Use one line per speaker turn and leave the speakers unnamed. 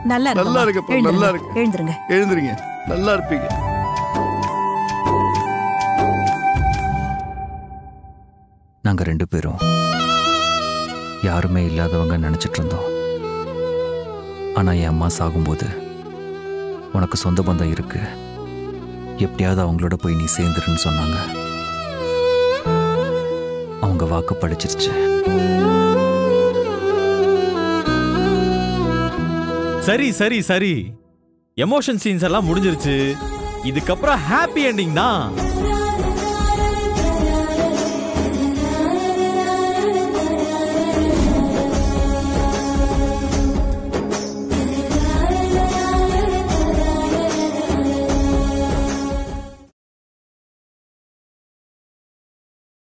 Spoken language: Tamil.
நல்லா இருக்கு
நல்லா இருக்கப்பா, நல்லா இருக்கு.
எழுந்துருங்க
எழுந்துருங்க நல்லா இருப்பீங்க
நாங்க ரெண்டு பேரும் யாருமே இல்லாதவங்க நினைச்சிட்டு இருந்தோம் ஆனா என் அம்மா சாகும்போது உனக்கு சொந்த பந்தம் இருக்கு எப்படியாவது அவங்களோட போய் நீ சேர்ந்துருன்னு சொன்னாங்க அவங்க வாக்கு பழிச்சிருச்சு
சரி சரி சரி எமோஷன் சீன்ஸ் எல்லாம் முடிஞ்சிருச்சு இதுக்கப்புறம் ஹாப்பி எண்டிங் தான்